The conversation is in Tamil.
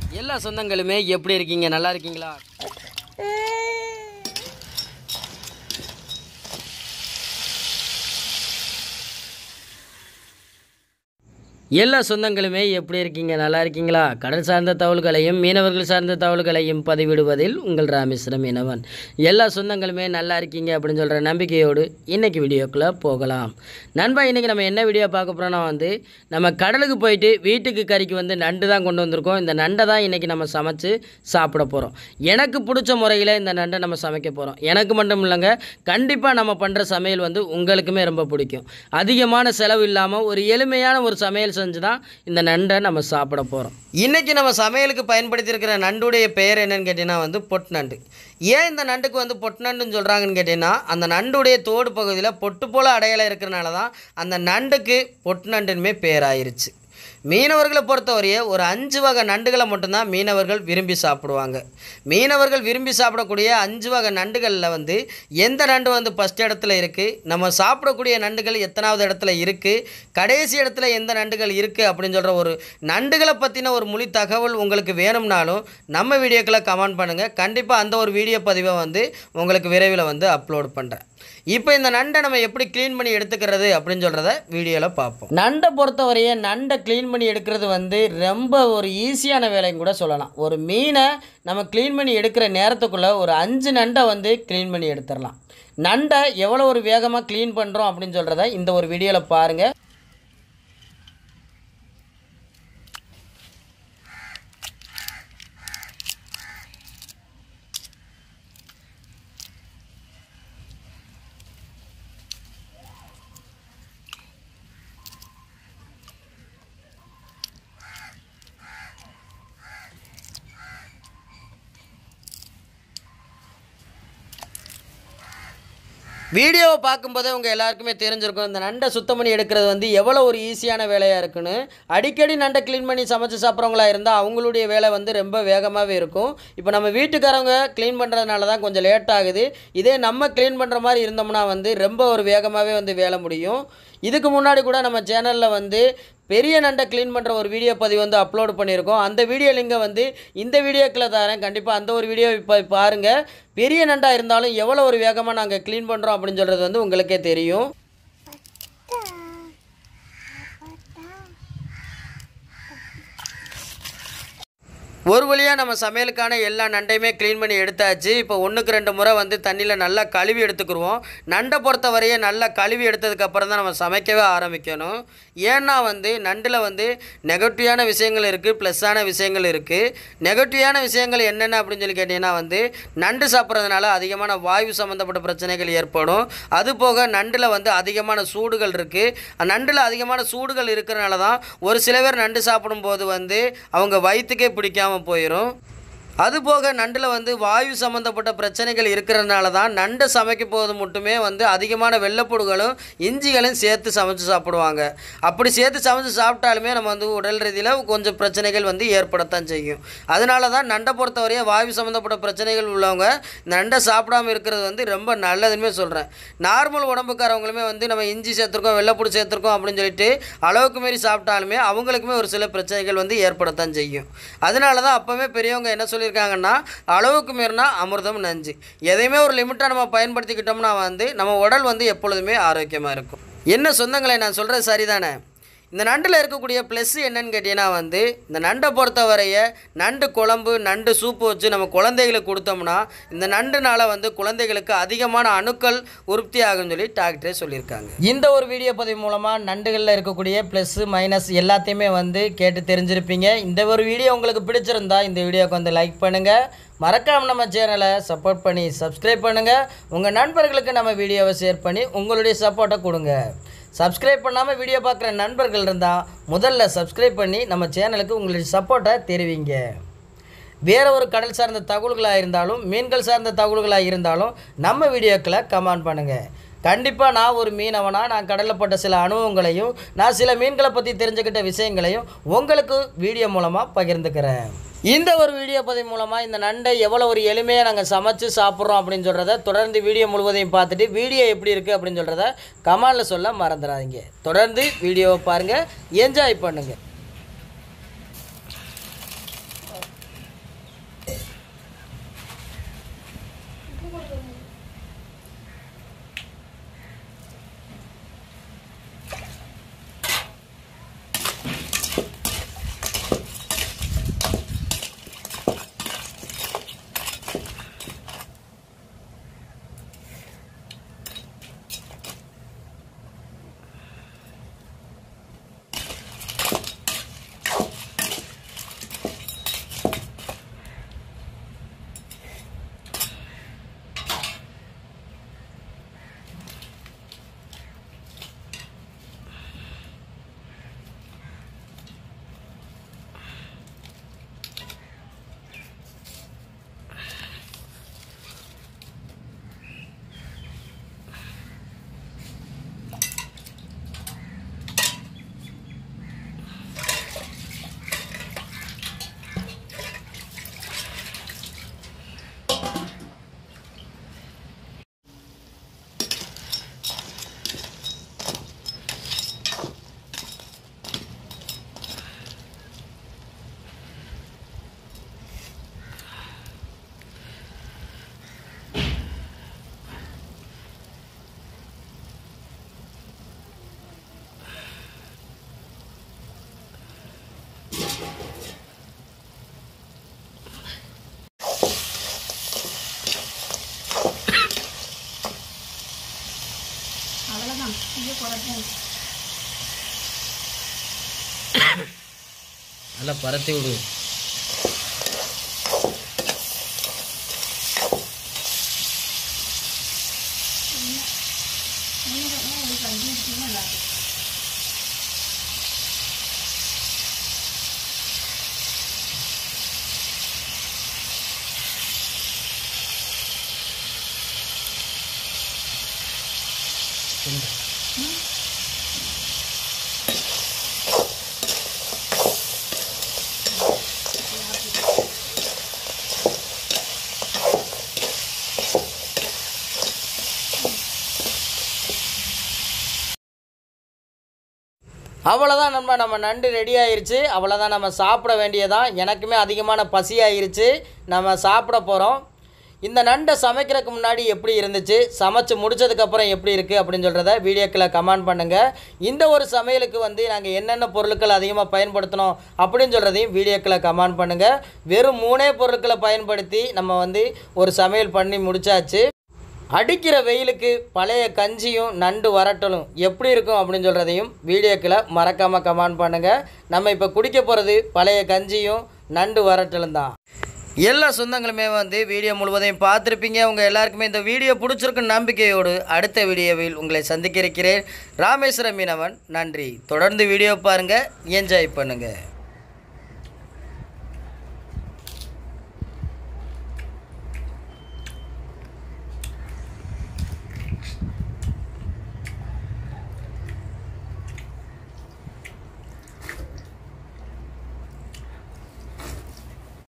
எல்லா சொந்தங்களுமே எப்படி இருக்கீங்க நல்லா இருக்கீங்களா எல்லா சொந்தங்களுமே எப்படி இருக்கீங்க நல்லா இருக்கீங்களா கடல் சார்ந்த தகவல்களையும் மீனவர்கள் சார்ந்த தகவல்களையும் பதிவிடுவதில் உங்கள் ராமேஸ்வரம் மீனவன் எல்லா சொந்தங்களுமே நல்லா இருக்கீங்க அப்படின்னு சொல்கிற நம்பிக்கையோடு இன்னைக்கு வீடியோக்குள்ளே போகலாம் நண்பா இன்றைக்கி நம்ம என்ன வீடியோ பார்க்க போகிறோம்னா வந்து நம்ம கடலுக்கு போயிட்டு வீட்டுக்கு கறிக்கு வந்து நண்டு தான் கொண்டு வந்திருக்கோம் இந்த நண்டை தான் இன்றைக்கி நம்ம சமைச்சு சாப்பிட போகிறோம் எனக்கு பிடிச்ச முறையில் இந்த நண்டை நம்ம சமைக்க போகிறோம் எனக்கு மட்டும் இல்லைங்க கண்டிப்பாக நம்ம பண்ணுற சமையல் வந்து உங்களுக்குமே ரொம்ப பிடிக்கும் அதிகமான செலவு இல்லாமல் ஒரு எளிமையான ஒரு சமையல் செஞ்சு தான் இந்த நண்டை நம்ம சாப்பிட போகிறோம் இன்றைக்கி நம்ம சமையலுக்கு பயன்படுத்தியிருக்கிற நண்டுடைய பெயர் என்னன்னு கேட்டிங்கன்னா வந்து பொட்டு நண்டு ஏன் இந்த நண்டுக்கு வந்து பொட்டு நண்டுன்னு சொல்கிறாங்கன்னு கேட்டிங்கன்னா அந்த நண்டுடைய தோடு பகுதியில் பொட்டு போல் அடையாளம் இருக்கிறனால தான் அந்த நண்டுக்கு பொட்டு நண்டுன்னுமே பேர் ஆயிருச்சு மீனவர்களை பொறுத்தவரையே ஒரு அஞ்சு வகை நண்டுகளை மட்டும்தான் மீனவர்கள் விரும்பி சாப்பிடுவாங்க மீனவர்கள் விரும்பி சாப்பிடக்கூடிய அஞ்சு வகை நண்டுகளில் வந்து எந்த நண்டு வந்து ஃபஸ்ட் இடத்துல இருக்குது நம்ம சாப்பிடக்கூடிய நண்டுகள் எத்தனாவது இடத்துல இருக்குது கடைசி இடத்துல எந்த நண்டுகள் இருக்குது அப்படின்னு சொல்கிற ஒரு நண்டுகளை பற்றின ஒரு மொழி தகவல் உங்களுக்கு வேணும்னாலும் நம்ம வீடியோக்களை கமெண்ட் பண்ணுங்கள் கண்டிப்பாக அந்த ஒரு வீடியோ பதிவை வந்து உங்களுக்கு விரைவில் வந்து அப்லோட் பண்ணுறேன் இப்போ இந்த நண்டை நம்ம எப்படி க்ளீன் பண்ணி எடுத்துக்கிறது அப்படின்னு சொல்கிறத வீடியோவில் பார்ப்போம் நண்டை பொறுத்தவரையே நண்டை க்ளீன் பண்ணி எடுக்கிறது வந்து ரொம்ப ஒரு ஈஸியான வேலைன்னு கூட சொல்லலாம் ஒரு மீனை நம்ம க்ளீன் பண்ணி எடுக்கிற நேரத்துக்குள்ளே ஒரு அஞ்சு நண்டை வந்து க்ளீன் பண்ணி எடுத்துடலாம் நண்டை எவ்வளோ ஒரு வேகமாக க்ளீன் பண்ணுறோம் அப்படின்னு சொல்கிறத இந்த ஒரு வீடியோவில் பாருங்கள் வீடியோவை பார்க்கும்போதே உங்கள் எல்லாருக்குமே தெரிஞ்சிருக்கும் இந்த நண்டை சுத்தம் பண்ணி எடுக்கிறது வந்து எவ்வளோ ஒரு ஈஸியான வேலையாக இருக்குன்னு அடிக்கடி நண்டை க்ளீன் பண்ணி சமைச்சு சாப்பிட்றவங்களா இருந்தால் அவங்களுடைய வேலை வந்து ரொம்ப வேகமாகவே இருக்கும் இப்போ நம்ம வீட்டுக்காரவங்க க்ளீன் பண்ணுறதுனால தான் கொஞ்சம் லேட் ஆகுது இதே நம்ம க்ளீன் பண்ணுற மாதிரி இருந்தோம்னா வந்து ரொம்ப ஒரு வேகமாகவே வந்து வேலை முடியும் இதுக்கு முன்னாடி கூட நம்ம சேனலில் வந்து பெரிய நண்டை க்ளீன் பண்ணுற ஒரு வீடியோ பதிவு வந்து அப்லோட் பண்ணியிருக்கோம் அந்த வீடியோ லிங்கை வந்து இந்த வீடியோக்கில் தரேன் கண்டிப்பாக அந்த ஒரு வீடியோ இப்போ பாருங்கள் பெரிய நண்டாக இருந்தாலும் எவ்வளோ ஒரு வேகமாக நாங்கள் க்ளீன் பண்ணுறோம் அப்படின்னு சொல்கிறது வந்து உங்களுக்கே தெரியும் ஒரு வழியாக நம்ம சமையலுக்கான எல்லா நண்டையுமே க்ளீன் பண்ணி எடுத்தாச்சு இப்போ ஒன்றுக்கு ரெண்டு முறை வந்து தண்ணியில் நல்லா கழுவி எடுத்துக்கிருவோம் நண்டை பொறுத்த வரையே நல்லா கழுவி எடுத்ததுக்கப்புறம் தான் நம்ம சமைக்கவே ஆரம்பிக்கணும் ஏன்னா வந்து நண்டில் வந்து நெகட்டிவான விஷயங்கள் இருக்குது ப்ளஸ்ஸான விஷயங்கள் இருக்குது நெகட்டிவான விஷயங்கள் என்னென்ன அப்படின்னு சொல்லி கேட்டிங்கன்னா வந்து நண்டு சாப்பிட்றதுனால அதிகமான வாயு சம்மந்தப்பட்ட பிரச்சனைகள் ஏற்படும் அது போக நண்டில் வந்து அதிகமான சூடுகள் இருக்குது நண்டில் அதிகமான சூடுகள் இருக்கிறனால தான் ஒரு சில பேர் நண்டு சாப்பிடும்போது வந்து அவங்க வயிற்றுக்கே பிடிக்காம போயிடும் அதுபோக நண்டில் வந்து வாயு சம்மந்தப்பட்ட பிரச்சனைகள் இருக்கிறதுனால தான் நண்டை சமைக்கும் போது மட்டுமே வந்து அதிகமான வெள்ளைப்புடுகளும் இஞ்சிகளையும் சேர்த்து சமைச்சு சாப்பிடுவாங்க அப்படி சேர்த்து சமைச்சு சாப்பிட்டாலுமே நம்ம வந்து உடல் ரீதியில் கொஞ்சம் பிரச்சனைகள் வந்து ஏற்படத்தான் செய்யும் அதனால தான் நண்டை பொறுத்தவரையும் வாயு சம்மந்தப்பட்ட பிரச்சனைகள் உள்ளவங்க இந்த நண்டை சாப்பிடாம இருக்கிறது வந்து ரொம்ப நல்லதுன்னு சொல்கிறேன் நார்மல் உடம்புக்காரவங்களுமே வந்து நம்ம இஞ்சி சேர்த்துருக்கோம் வெள்ளைப்பூடு சேர்த்துருக்கோம் அப்படின்னு சொல்லிட்டு அளவுக்கு மீறி சாப்பிட்டாலுமே அவங்களுக்குமே ஒரு சில பிரச்சனைகள் வந்து ஏற்படத்தான் செய்யும் அதனால தான் அப்போவே பெரியவங்க என்ன சொல்லியிருக்காங்கன்னா அளவுக்கு மீறினா அமிர்தம் நஞ்சு எதையுமே ஒரு லிமிட்டாக நம்ம பயன்படுத்திக்கிட்டோம்னா வந்து நம்ம உடல் வந்து எப்பொழுதுமே ஆரோக்கியமாக இருக்கும் என்ன சொந்தங்களை நான் சொல்கிறது சரிதானே இந்த நண்டில் இருக்கக்கூடிய ப்ளஸ் என்னன்னு கேட்டிங்கன்னா வந்து இந்த நண்டை பொறுத்தவரைய நண்டு குழம்பு நண்டு சூப்பு வச்சு நம்ம குழந்தைகளுக்கு கொடுத்தோம்னா இந்த நண்டுனால வந்து குழந்தைகளுக்கு அதிகமான அணுக்கள் உற்பத்தி ஆகும்னு சொல்லி டாக்டரே சொல்லியிருக்காங்க இந்த ஒரு வீடியோ பதிவு மூலமாக நண்டுகளில் இருக்கக்கூடிய ப்ளஸ் மைனஸ் எல்லாத்தையுமே வந்து கேட்டு தெரிஞ்சிருப்பீங்க இந்த ஒரு வீடியோ உங்களுக்கு பிடிச்சிருந்தா இந்த வீடியோக்கு வந்து லைக் பண்ணுங்கள் மறக்காம நம்ம சேனலை சப்போர்ட் பண்ணி சப்ஸ்கிரைப் பண்ணுங்கள் உங்கள் நண்பர்களுக்கு நம்ம வீடியோவை ஷேர் பண்ணி உங்களுடைய சப்போர்ட்டை கொடுங்க சப்ஸ்கிரைப் பண்ணாமல் வீடியோ பார்க்குற நண்பர்கள் இருந்தால் முதல்ல சப்ஸ்கிரைப் பண்ணி நம்ம சேனலுக்கு உங்களுடைய சப்போர்ட்டை தெரிவிங்க வேறு ஒரு கடல் சார்ந்த தகவல்களாக இருந்தாலும் மீன்கள் சார்ந்த தகவல்களாக இருந்தாலும் நம்ம வீடியோக்களை கமெண்ட் பண்ணுங்கள் கண்டிப்பாக நான் ஒரு மீனவனா நான் கடலில் பட்ட சில அனுபவங்களையும் நான் சில மீன்களை பற்றி தெரிஞ்சுக்கிட்ட விஷயங்களையும் உங்களுக்கு வீடியோ மூலமாக பகிர்ந்துக்கிறேன் இந்த ஒரு வீடியோ பதிவு மூலமாக இந்த நண்டை எவ்வளோ ஒரு எளிமையாக நாங்கள் சமைச்சு சாப்பிட்றோம் அப்படின்னு சொல்கிறத தொடர்ந்து வீடியோ முழுவதையும் பார்த்துட்டு வீடியோ எப்படி இருக்குது அப்படின்னு சொல்கிறத கமெண்டில் சொல்ல மறந்துடாதீங்க தொடர்ந்து வீடியோவை பாருங்கள் என்ஜாய் பண்ணுங்கள் நல்லா பரத்தி விடு அவ்வளோதான் நம்ம நம்ம நண்டு ரெடி ஆயிருச்சு அவ்வளோதான் நம்ம சாப்பிட வேண்டியதான் எனக்குமே அதிகமான பசி ஆயிருச்சு நம்ம சாப்பிட போகிறோம் இந்த நண்டை சமைக்கிறதுக்கு முன்னாடி எப்படி இருந்துச்சு சமைச்சு முடிச்சதுக்கப்புறம் எப்படி இருக்குது அப்படின்னு சொல்கிறத வீடியோக்களை கமெண்ட் பண்ணுங்கள் இந்த ஒரு சமையலுக்கு வந்து நாங்கள் என்னென்ன பொருட்கள் அதிகமாக பயன்படுத்தினோம் அப்படின்னு சொல்கிறதையும் வீடியோக்களை கமெண்ட் பண்ணுங்கள் வெறும் மூணே பொருட்களை பயன்படுத்தி நம்ம வந்து ஒரு சமையல் பண்ணி முடிச்சாச்சு அடிக்கிற வெயிலுக்கு பழைய கஞ்சியும் நண்டு வரட்டலும் எப்படி இருக்கும் அப்படின்னு சொல்கிறதையும் வீடியோக்களை மறக்காமல் கமெண்ட் பண்ணுங்கள் நம்ம இப்போ குடிக்க போகிறது பழைய கஞ்சியும் நண்டு வரட்டலும் தான் எல்லா சொந்தங்களுமே வந்து வீடியோ முழுவதையும் பார்த்துருப்பீங்க உங்கள் எல்லாருக்குமே இந்த வீடியோ பிடிச்சிருக்குன்னு நம்பிக்கையோடு அடுத்த வீடியோவில் உங்களை சந்திக்க இருக்கிறேன் ராமேஸ்வர மீனவன் நன்றி தொடர்ந்து வீடியோ பாருங்கள் என்ஜாய் பண்ணுங்கள்